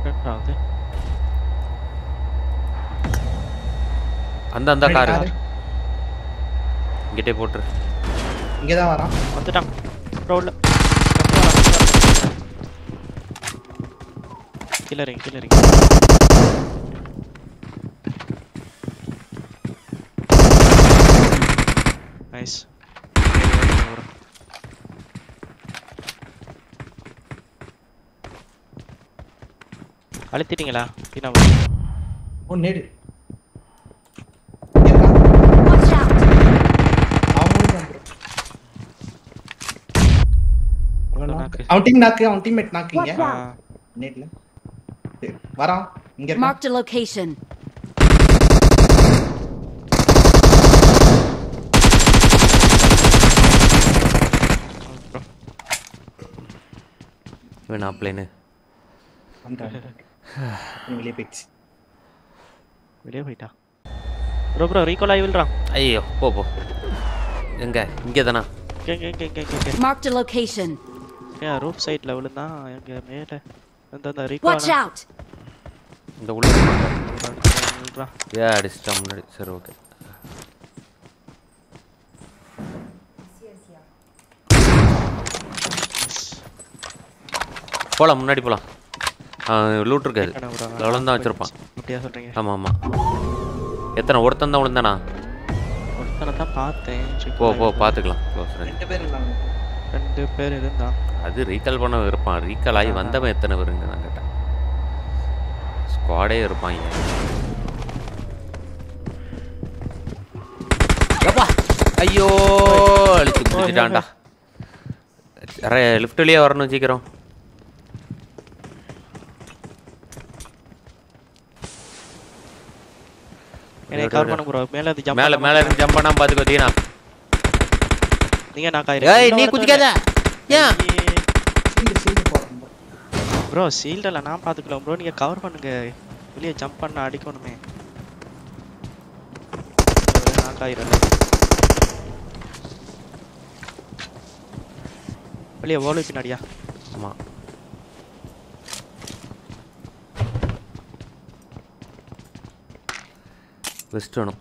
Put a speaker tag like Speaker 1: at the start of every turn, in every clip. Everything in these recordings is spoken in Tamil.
Speaker 1: ரெண்டாவது
Speaker 2: அந்த அந்த காரு
Speaker 3: காரு.
Speaker 2: இங்கிட்டே போட்டுரு
Speaker 3: இங்கே தான் வரான்
Speaker 1: வந்துட்டான் ரோட்ல கீழே இறங்கி கீழே இறங்கி நைஸ் அழுத்திட்டீங்களா பின்னா
Speaker 3: ஓ நேடு இங்க இருக்கான்.
Speaker 4: Watch out!
Speaker 3: அவனும் தான் bro. அவன் knock.
Speaker 1: knock.
Speaker 3: அவன் டீம் நாக்கு அவன் டீம்மேட் நாக்குங்க
Speaker 4: Watch out.
Speaker 3: நேட்ல சரி, வரான் இங்க இருக்கான்
Speaker 4: Marked a location.
Speaker 2: வேணா பிளேனு
Speaker 3: வந்துட்டான். நீ வெளியே போயிடுச்சு
Speaker 1: வெளியே போயிட்டா ப்ரோ ப்ரோ ரீகால் ஆகி விழுறான்
Speaker 2: ஐயோ போ போ எங்க இங்கே தானா
Speaker 1: இங்க இங்க இங்க இங்க இங்க
Speaker 4: Marked a location.
Speaker 1: ஏன் ரூப் சைடில் விழுந்தான் எங்க மேலே அந்த அந்த
Speaker 4: Watch
Speaker 1: ரீகால்
Speaker 4: out!
Speaker 2: இந்த உள்ள இருப்பாங்க.
Speaker 1: விழுறான்
Speaker 2: ஏ அடிச்சிட்டா முன்னாடி சரி ஓகே போலாம் முன்னாடி போலாம் லூட் இருக்காது அவ்வளோ தான் வச்சிருப்பான்
Speaker 1: அப்படியா சொல்றீங்க
Speaker 2: ஆமாம் ஆமாம் எத்தனை ஒருத்தன் தான் விழுந்தானா
Speaker 1: ஒருத்தனை தான் பார்த்தேன்
Speaker 2: போ போ பார்த்துக்கலாம் க்ளோஸ்
Speaker 3: ரெண்டு பேர் இருந்தாங்க
Speaker 1: ரெண்டு பேர் இருந்தான்
Speaker 2: அது ரீகால் பண்ண இருப்பான் ரீகால் ஆகி வந்தவன் எத்தனை பேருங்க நான் கேட்டேன் ஸ்குவாடே இருப்பாங்க எப்பா ஐயோ அழிச்சு முடிச்சிட்டான்டா லிஃப்ட்லேயே வரணும் சீக்கிரம்
Speaker 1: என்னை கவர் பண்ண ப்ரோ மேல அது ஜம்ப்
Speaker 2: மேலே மேலே இருந்து ஜம்ப் பண்ணாம பார்த்துக்கோ தீனா
Speaker 1: நீங்க நான்
Speaker 2: ஏய் நீ குதிக்காத ஏன்
Speaker 3: சீல்டு சீல்டு போடுறோம் bro.
Speaker 1: ப்ரோ ஷீல்டில் நான் பார்த்துக்கலாம் ப்ரோ நீங்க கவர் பண்ணுங்க வெளியே ஜம்ப் பண்ண அடிக்கணுமே நான் காயிரல வெளியே ஓலை பின்னாடியா
Speaker 2: ஆமாம் வெஸ்ட் வேணும்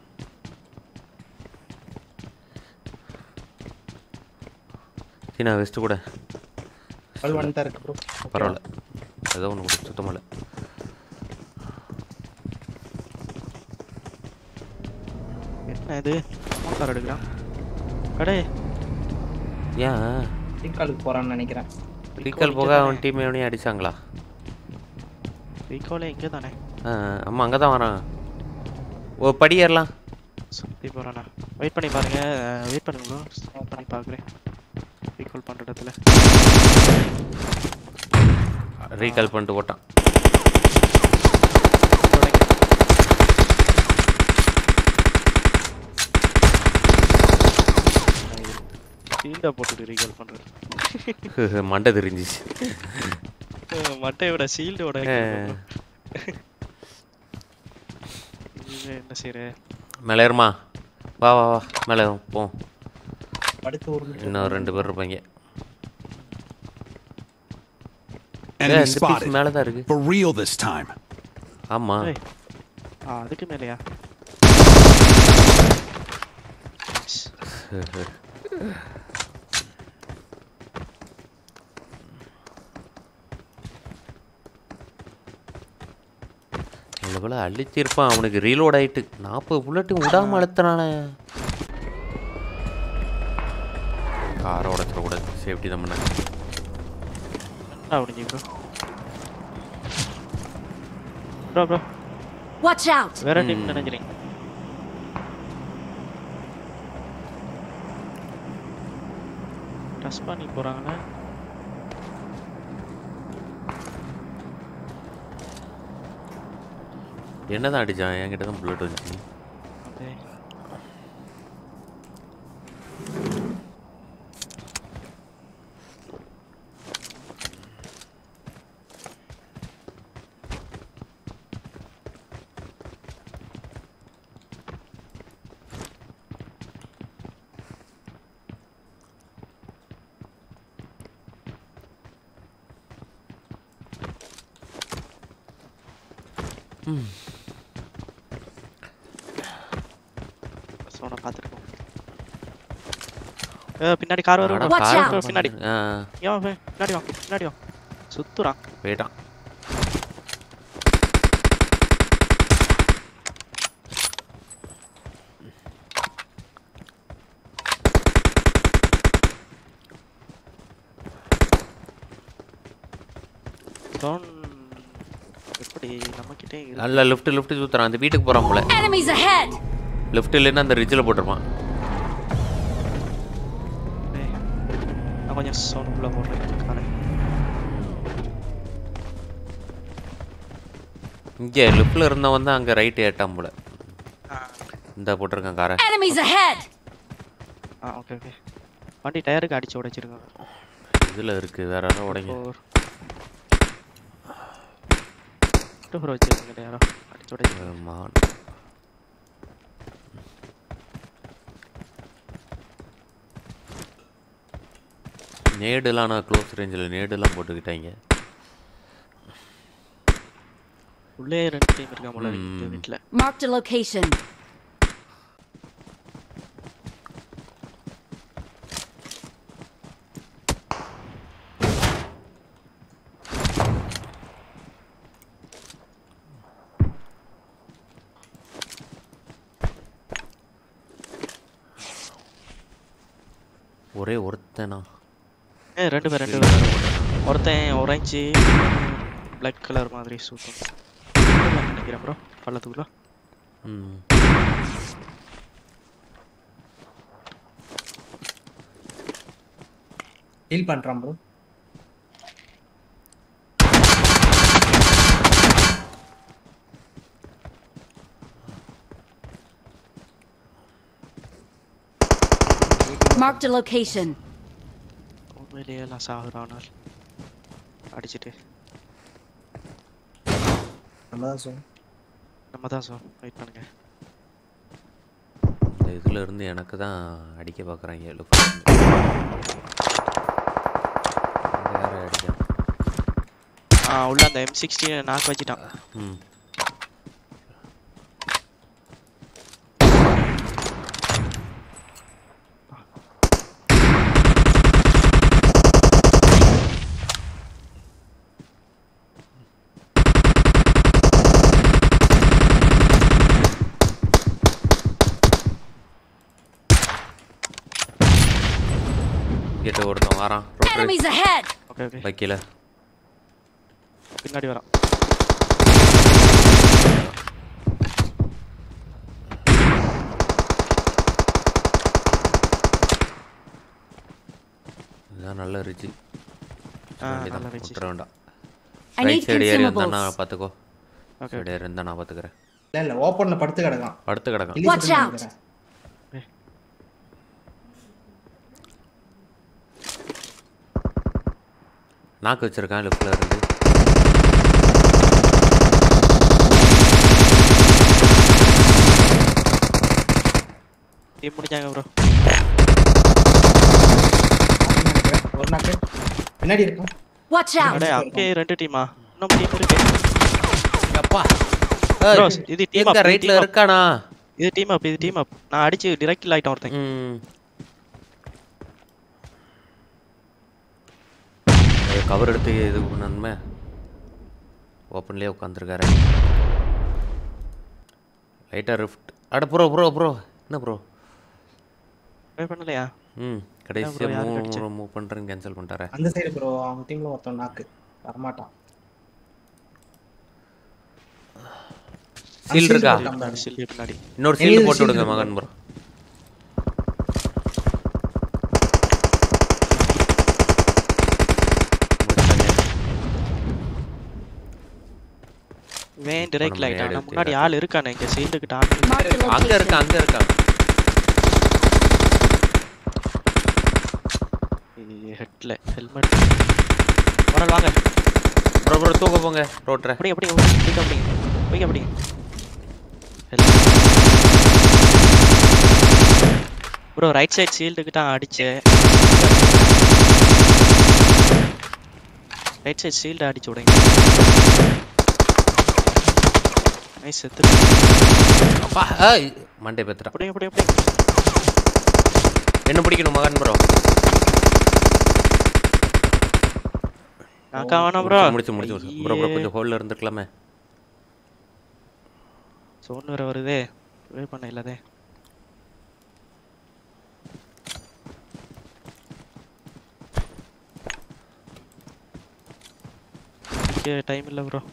Speaker 2: சீனா வெஸ்ட் கூட
Speaker 3: அது ஒன் தான் இருக்கு ப்ரோ
Speaker 2: பரவாயில்ல ஏதோ ஒன்று கூட சுத்தமாக இல்லை
Speaker 1: என்ன இது கார் எடுக்கிறான் கடை
Speaker 2: ஏன்
Speaker 3: டீக்காலுக்கு போறான்னு நினைக்கிறேன்
Speaker 2: ரீகால் போக அவன் டீம் எவனையும் அடிச்சாங்களா
Speaker 1: ரீகாலே இங்கே தானே
Speaker 2: ஆ ஆமாம் அங்கே தான் வரான் ஓ படி ஏறலாம்
Speaker 1: சுற்றி போகிறானா வெயிட் பண்ணி பாருங்க வெயிட் பண்ணுங்க ப்ரோ வெயிட் பண்ணி பார்க்குறேன் ரீகால் பண்ணுற இடத்துல
Speaker 2: ரீகால் பண்ணிட்டு போட்டான்
Speaker 1: ஷீல்டை போட்டுட்டு ரீகால் பண்ணுறது
Speaker 2: மண்டை தெரிஞ்சிச்சு
Speaker 1: மட்டையோட ஷீல்டோட
Speaker 2: ஆ.
Speaker 1: என்ன செய்யற
Speaker 2: மேலே ஏறுமா வா வா வா மேலே போ
Speaker 3: படுத்து ஒரு
Speaker 2: இன்னும் ரெண்டு பேர் இருப்பாங்க
Speaker 5: Enemy
Speaker 2: இந்த பீஸ்
Speaker 5: spotted.
Speaker 2: மேலே தான் இருக்கு
Speaker 5: For real this time.
Speaker 2: ஆமாம்
Speaker 1: ஏய், ஆ அதுக்கு மேலையா
Speaker 2: நல்ல போல அழிச்சிருப்பான் அவனுக்கு ரீலோட் ஆயிட்டு நாற்பது புல்லட்டும் விடாம அழுத்தினானே காரை உடச்சிடக்கூடாது சேஃப்டி தான் பண்ண
Speaker 1: என்ன முடிஞ்சு bro bro bro
Speaker 4: Watch out!
Speaker 1: வேற டீம் நினைக்கிறேன் டச் பண்ணி போறாங்களே
Speaker 2: என்னதான் அடிச்சான் என்கிட்ட தான் புல்லட் வந்துச்சு
Speaker 1: அதே சோனை பார்த்துருக்கோம் ஏ பின்னாடி கார்
Speaker 2: அட,
Speaker 1: வரும்
Speaker 4: Watch
Speaker 2: கார்
Speaker 4: out.
Speaker 1: bro, பின்னாடி
Speaker 2: ஆ,
Speaker 1: ஏன் அவன் பின்னாடி வா பின்னாடி வா சுத்துறான்
Speaker 2: போயிட்டான்
Speaker 1: சோன் எப்படி நம்ம கிட்டே
Speaker 2: நல்ல லெஃப்ட் லெஃப்ட் சுத்துறான் அந்த வீட்டுக்கு போறான் போல
Speaker 4: Enemies ahead!
Speaker 2: லெஃப்ட் இல்லைன்னா அந்த ரிட்ஜில் போட்டிருப்பான்
Speaker 1: நான் கொஞ்சம் சோனுக்குள்ள போடுறேன் காரை
Speaker 2: இங்கே லெஃப்டில் இருந்தவன் தான் அங்கே ரைட்டு ஏட்டான் போல
Speaker 1: ஆ
Speaker 2: இந்த போட்டிருக்கான் காரை
Speaker 4: Enemies ahead!
Speaker 1: ஆ ஓகே ஓகே வண்டி டயருக்கு அடிச்சு உடைச்சிருக்காங்க
Speaker 2: இதில் இருக்கு வேற யாரோ உடைங்க
Speaker 1: ஃபோர் டூ ஃபோர் வச்சிருக்கீங்க யாரோ அடிச்சு உடைச்சு
Speaker 2: ஆமா. நேடுலாம் நான் க்ளோஸ் ரேஞ்சில் நேடுலாம் போட்டுக்கிட்டாங்க
Speaker 1: உள்ளே ரெண்டு டீம் இருக்கா போல இந்த
Speaker 2: ம்.
Speaker 1: வீட்டில்
Speaker 4: Marked a location.
Speaker 2: ஒரே ஒருத்தனா
Speaker 1: ஏ ரெண்டு பேர் ரெண்டு பேர் ஒருத்தன் ஒரேஞ்சு பிளாக் கலர் மாதிரி சூப்பர் நினைக்கிறேன் ப்ரோ பள்ளத்துக்குள்ள
Speaker 2: ம்
Speaker 3: ஹீல் பண்றான் ப்ரோ
Speaker 4: Marked a location.
Speaker 1: உண்மையிலேயே எல்லாம் சாகுறானால் அடிச்சிட்டு
Speaker 3: நம்ம தான் சொல்
Speaker 1: நம்ம தான் சார் வெயிட் பண்ணுங்க
Speaker 2: இந்த இதில் இருந்து எனக்கு தான் அடிக்க பார்க்குறாங்க வேற அடிக்கான்
Speaker 1: ஆ உள்ள அந்த எம் சிக்ஸ்டி நாக்கு வச்சிட்டான்
Speaker 2: ம் கிட்ட ஒருத்தன் வாரான் ரோட்ரு
Speaker 4: Enemies ahead!
Speaker 1: ஓகே ஓகே
Speaker 2: பைக்கில்
Speaker 1: பின்னாடி வரான்
Speaker 2: இதுதான் நல்ல ரிச்சு
Speaker 1: ஆ நல்லா வச்சு
Speaker 2: விட்டுற வேண்டாம்
Speaker 4: I need
Speaker 2: ரைட் சைடு ஏறி இருந்தா நான்
Speaker 4: consumables.
Speaker 2: பார்த்துக்கோ
Speaker 1: ஓகே
Speaker 2: சைடு ஏறி இருந்தா நான் பார்த்துக்கிறேன்
Speaker 3: இல்ல இல்ல ஓப்பன்ல படுத்து கிடக்கான்
Speaker 2: படுத்து கிடக்கும்
Speaker 3: Release
Speaker 4: Watch
Speaker 3: பண்ணி
Speaker 4: out.
Speaker 3: நினைக்கிறேன்.
Speaker 2: நாக்கு வச்சிருக்கான் லெஃப்டில் இருந்து
Speaker 1: டீம் முடிஞ்சாங்க ப்ரோ
Speaker 3: நினைக்கிறேன். ஒரு நாக்கு பின்னாடி இருக்கும்
Speaker 4: Watch out!
Speaker 1: அடே அங்கே ரெண்டு டீமா இன்னும் டீம் இருக்கு
Speaker 2: அப்பா
Speaker 1: Bro, இது team up,
Speaker 2: எங்க
Speaker 1: இது
Speaker 2: ரைட்ல
Speaker 1: team up.
Speaker 2: இருக்கானா
Speaker 1: இது டீம் அப் இது டீம் அப் நான் அடிச்சு டிரெக்ட் ஆயிட்டேன் ஒருத்தன்
Speaker 2: ம் கவர் எடுத்து இது பண்ணணுமே ஓப்பன்லேயே உட்காந்துருக்காரு லைட்டாக ரிஃப்ட் அட ப்ரோ ப்ரோ ப்ரோ என்ன ப்ரோ
Speaker 1: ட்ரை பண்ணலையா
Speaker 2: ம்
Speaker 1: bro,
Speaker 2: கடைசியாக
Speaker 1: யாருக்கு
Speaker 2: மூவ்
Speaker 1: அடிச்ச?
Speaker 2: மூவ் பண்ணுறேன்னு கேன்சல் பண்ணிட்டாரே
Speaker 3: அந்த சைடு ப்ரோ அவங்க டீம்ல ஒருத்தன் நாக்கு வரமாட்டான்
Speaker 2: சீல் இருக்கா
Speaker 3: shield
Speaker 1: பின்னாடி சில்லி பின்னாடி
Speaker 2: இன்னொரு
Speaker 3: Enemy
Speaker 2: சீல்டு போட்டு
Speaker 3: shield
Speaker 2: விடுங்க
Speaker 3: இருக்கு.
Speaker 2: மகன் ப்ரோ
Speaker 1: வேன் டிரெக்ட்
Speaker 2: நம்ம
Speaker 1: ஆயிட்டான்
Speaker 2: நேரா
Speaker 1: நான் முன்னாடி
Speaker 2: எடுத்து
Speaker 1: ஆள் இருக்கானே இங்க சீல்டு கிட்ட ஆள்
Speaker 4: Marked a
Speaker 2: அங்க இருக்கா
Speaker 4: location.
Speaker 2: அங்க இருக்கா
Speaker 1: ஹெட்ல ஹெல்மெட் வரல் வாங்க
Speaker 2: ப்ரோ ப்ரோ தூக்க போங்க ரோட்ற
Speaker 1: அப்படியே அப்படியே போய்க்க அப்படிங்க போய்க்க அப்படிங்க ப்ரோ ரைட் சைடு சீல்டு கிட்ட அடிச்சேன் ரைட் சைடு சீல்டு அடிச்சு விடுங்க நைஸ் செத்து
Speaker 2: அப்பா ஏய், மண்டை பெத்துறான்
Speaker 1: அப்படியே அப்படியே அப்படியே
Speaker 2: என்ன பிடிக்கணும் மகன் ப்ரோ
Speaker 1: நாக்கா வேணாம் ப்ரோ
Speaker 2: முடிச்சு முடிச்சு முடிச்சு ப்ரோ ப்ரோ கொஞ்சம் ஹோல்ல இருந்திருக்கலாமே
Speaker 1: சோன் வேற வருதே வே பண்ண இல்லாதே டைம் இல்ல ப்ரோ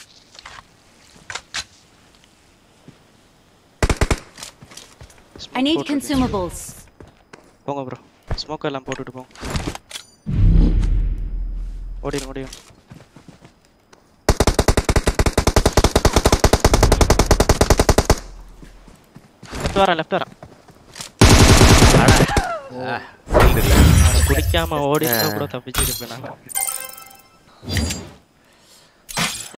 Speaker 4: I need consumables.
Speaker 1: போங்க ப்ரோ ஸ்மோக் எல்லாம் போட்டுட்டு போங்க ஓடிடும் ஓடிடும் லெஃப்ட் வரேன் லெஃப்ட் வரேன்
Speaker 2: ஃபீல்டு இல்லை
Speaker 1: குடிக்காம ஓடி கூட தப்பிச்சிருப்பேன் நான்